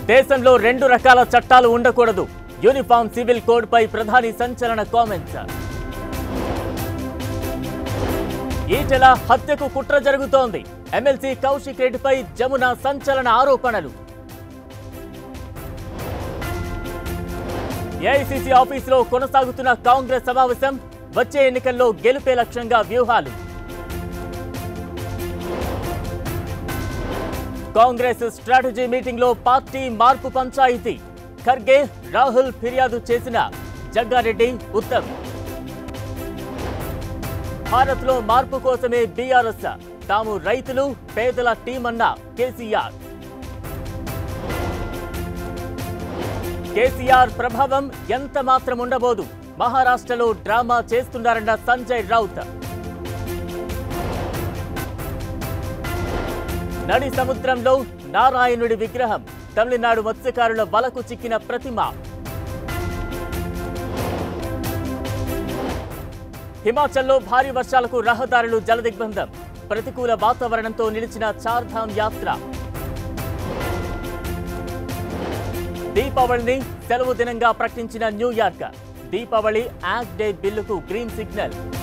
దేశంలో రెండు రకాల చట్టాలు ఉండకూడదు యూనిఫామ్ సివిల్ కోడ్ పై ప్రధాని సంచలన కామెంట్స్ ఈటెల హత్యకు కుట్ర జరుగుతోంది ఎమ్మెల్సీ కౌశిక్ రెడ్డిపై జమున సంచలన ఆరోపణలు ఏఐసిసి ఆఫీసులో కొనసాగుతున్న కాంగ్రెస్ సమావేశం వచ్చే ఎన్నికల్లో గెలుపే లక్ష్యంగా వ్యూహాలు కాంగ్రెస్ స్ట్రాటజీ మీటింగ్ లో పార్టీ మార్పు పంచాయితీ ఖర్గే రాహుల్ ఫిర్యాదు చేసిన జగ్గారెడ్డి ఉత్తమ్ భారత్ లో మార్పు కోసమే బీఆర్ఎస్ తాము రైతులు పేదల టీం అన్న కేసీఆర్ కేసీఆర్ ప్రభావం ఎంత మాత్రం ఉండబోదు మహారాష్ట్రలో డ్రామా చేస్తున్నారన్న సంజయ్ రౌత్ నడి సముద్రంలో నారాయణుడి విగ్రహం తమిళనాడు మత్స్యకారుల వలకు చిక్కిన ప్రతిమ హిమాచల్లో భారీ వర్షాలకు రహదారులు జలదిగ్బంధం ప్రతికూల వాతావరణంతో నిలిచిన చార్ధామ్ యాత్ర దీపావళిని సెలవు దినంగా ప్రకటించిన న్యూయార్క్ దీపావళి యాక్ట్ డే బిల్లుకు గ్రీన్ సిగ్నల్